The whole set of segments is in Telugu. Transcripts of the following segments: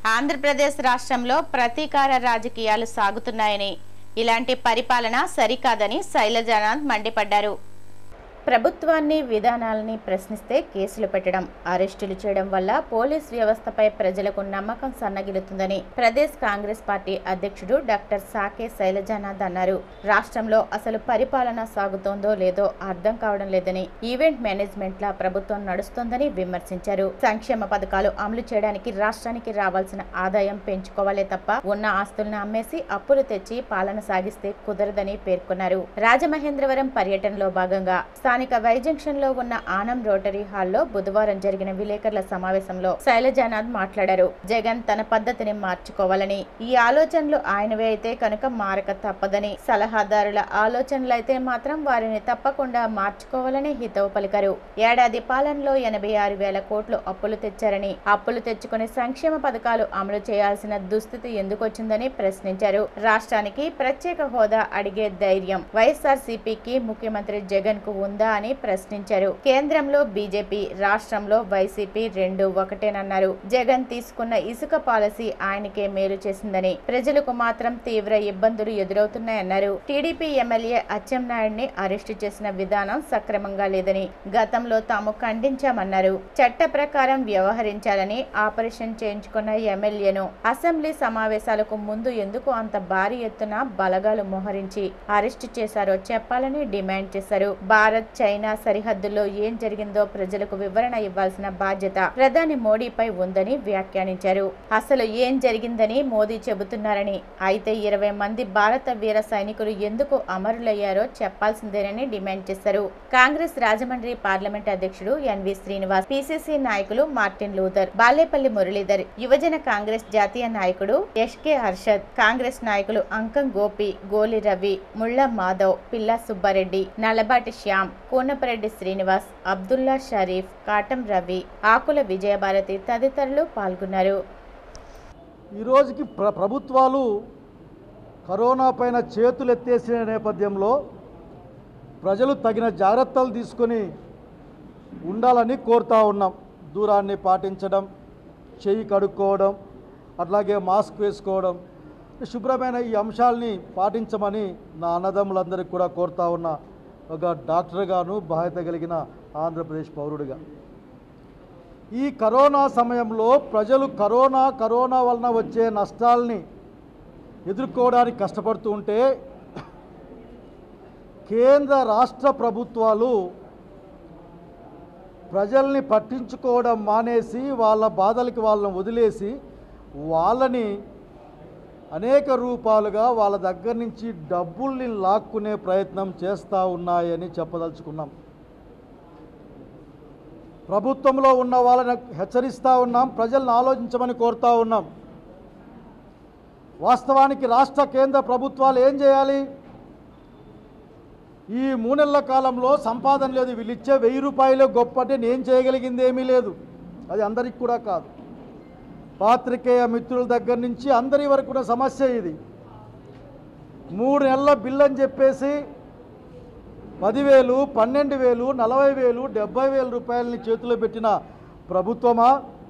ఆంధ్రప్రదేశ్ రాష్ట్రంలో ప్రతీకార రాజకీయాలు సాగుతున్నాయని ఇలాంటి పరిపాలన సరికాదని శైలజానాథ్ మండిపడ్డారు ప్రభుత్వాన్ని విధానాలని ప్రశ్నిస్తే కేసులు పెట్టడం అరెస్టులు చేయడం వల్ల పోలీస్ వ్యవస్థపై ప్రజలకు నమ్మకం సన్నగిలుతుందని ప్రదేశ్ కాంగ్రెస్ పార్టీ అధ్యక్షుడు డాక్టర్ సాకే శైలజానాథ్ అన్నారు రాష్ట్రంలో అసలు పరిపాలన సాగుతోందో లేదో అర్థం కావడం లేదని ఈవెంట్ మేనేజ్మెంట్ లా ప్రభుత్వం నడుస్తోందని విమర్శించారు సంక్షేమ పథకాలు అమలు చేయడానికి రాష్ట్రానికి రావాల్సిన ఆదాయం పెంచుకోవాలే తప్ప ఉన్న ఆస్తులను అమ్మేసి అప్పులు తెచ్చి పాలన సాగిస్తే కుదరదని పేర్కొన్నారు రాజమహేంద్రవరం పర్యటనలో భాగంగా స్థానిక వై జంక్షన్ లో ఉన్న ఆనం రోటరీ హాల్లో బుధవారం జరిగిన విలేకరుల సమావేశంలో శైలజానాథ్ మాట్లాడారు జగన్ తన పద్ధతిని మార్చుకోవాలని ఈ ఆలోచనలు ఆయనవే అయితే కనుక మారక తప్పదని సలహాదారుల ఆలోచనలైతే మాత్రం వారిని తప్పకుండా మార్చుకోవాలని హితవు పలికారు ఏడాది పాలనలో ఎనభై ఆరు వేల కోట్లు అప్పులు తెచ్చారని అప్పులు తెచ్చుకుని సంక్షేమ పథకాలు అమలు చేయాల్సిన దుస్థితి ఎందుకొచ్చిందని ప్రశ్నించారు రాష్ట్రానికి ప్రత్యేక హోదా అడిగే ధైర్యం వైఎస్ఆర్సీపీకి ముఖ్యమంత్రి జగన్ కు ఉందా అని ప్రశ్నించారు కేంద్రంలో బీజేపీ రాష్ట్రంలో వైసీపీ రెండు ఒకటేనన్నారు జగన్ తీసుకున్న ఇసుక పాలసీ ఆయనకే మేలు చేసిందని ప్రజలకు మాత్రం తీవ్ర ఇబ్బందులు ఎదురవుతున్నాయన్నారు టీడీపీ ఎమ్మెల్యే అచ్చెన్నాయుడిని అరెస్టు చేసిన విధానం సక్రమంగా లేదని గతంలో తాము ఖండించామన్నారు చట్ట ప్రకారం వ్యవహరించాలని ఆపరేషన్ చేయించుకున్న ఎమ్మెల్యేను అసెంబ్లీ సమావేశాలకు ముందు ఎందుకు అంత భారీ ఎత్తున బలగాలు మోహరించి అరెస్టు చేశారో చెప్పాలని డిమాండ్ చేశారు భారత్ చైనా సరిహద్దుల్లో ఏం జరిగిందో ప్రజలకు వివరణ ఇవ్వాల్సిన బాధ్యత ప్రధాని మోడీపై ఉందని వ్యాఖ్యానించారు అసలు ఏం జరిగిందని మోదీ చెబుతున్నారని అయితే ఇరవై మంది భారత వీర సైనికులు ఎందుకు అమరులయ్యారో చెప్పాల్సిందేనని డిమాండ్ చేశారు కాంగ్రెస్ రాజమండ్రి పార్లమెంట్ అధ్యక్షుడు ఎన్వి శ్రీనివాస్ పిసిసి నాయకులు మార్టిన్ లూథర్ బాలేపల్లి మురళీధర్ యువజన కాంగ్రెస్ జాతీయ నాయకుడు ఎస్కే హర్షద్ కాంగ్రెస్ నాయకులు అంకం గోపి గోలి రవి ముళ్ళ మాధవ్ పిల్లా సుబ్బారెడ్డి నల్లబాటి శ్యామ్ కూనపరెడ్డి శ్రీనివాస్ అబ్దుల్లా షరీఫ్ కాటం రవి ఆకుల విజయభారతి తదితరులు పాల్గొన్నారు ఈ రోజుకి ప్ర ప్రభుత్వాలు కరోనా పైన చేతులు ఎత్తేసిన నేపథ్యంలో ప్రజలు తగిన జాగ్రత్తలు తీసుకొని ఉండాలని కోరుతా ఉన్నాం దూరాన్ని పాటించడం చెయ్యి కడుక్కోవడం అట్లాగే మాస్క్ వేసుకోవడం శుభ్రమైన ఈ అంశాలని పాటించమని నా అన్నదమ్ములందరికీ కూడా కోరుతా ఉన్నా ఒక డాక్టర్గాను బాధ్యత కలిగిన ఆంధ్రప్రదేశ్ పౌరుడిగా ఈ కరోనా సమయంలో ప్రజలు కరోనా కరోనా వలన వచ్చే నష్టాల్ని ఎదుర్కోవడానికి కష్టపడుతూ ఉంటే కేంద్ర రాష్ట్ర ప్రభుత్వాలు ప్రజల్ని పట్టించుకోవడం మానేసి వాళ్ళ బాధలకి వాళ్ళని వదిలేసి వాళ్ళని అనేక రూపాలుగా వాళ్ళ దగ్గర నుంచి డబ్బుల్ని లాక్కునే ప్రయత్నం చేస్తూ ఉన్నాయని చెప్పదలుచుకున్నాం ప్రభుత్వంలో ఉన్న వాళ్ళని హెచ్చరిస్తూ ఉన్నాం ప్రజలను ఆలోచించమని కోరుతా ఉన్నాం వాస్తవానికి రాష్ట్ర కేంద్ర ప్రభుత్వాలు ఏం చేయాలి ఈ మూడెళ్ల కాలంలో సంపాదన లేదు వీళ్ళు ఇచ్చే వెయ్యి రూపాయలు గొప్ప అంటే నేను చేయగలిగింది ఏమీ లేదు అది అందరికి కూడా కాదు పాత్రికేయ మిత్రుల దగ్గర నుంచి అందరి వరకు ఉన్న సమస్య ఇది మూడు నెలల బిల్లు అని చెప్పేసి పదివేలు పన్నెండు వేలు నలభై వేలు డెబ్బై వేల రూపాయలని చేతిలో పెట్టిన ప్రభుత్వమా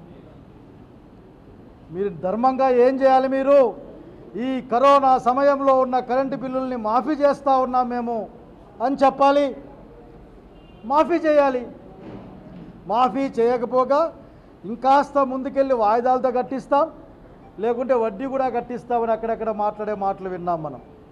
మీరు ధర్మంగా ఏం చేయాలి మీరు ఈ కరోనా సమయంలో ఉన్న కరెంటు బిల్లుల్ని మాఫీ చేస్తూ ఉన్నాం మేము అని చెప్పాలి మాఫీ చేయాలి మాఫీ చేయకపోగా ఇంకాస్త ముందుకెళ్ళి వాయిదాలతో కట్టిస్తాం లేకుంటే వడ్డీ కూడా కట్టిస్తామని అక్కడక్కడ మాట్లాడే మాటలు విన్నాం మనం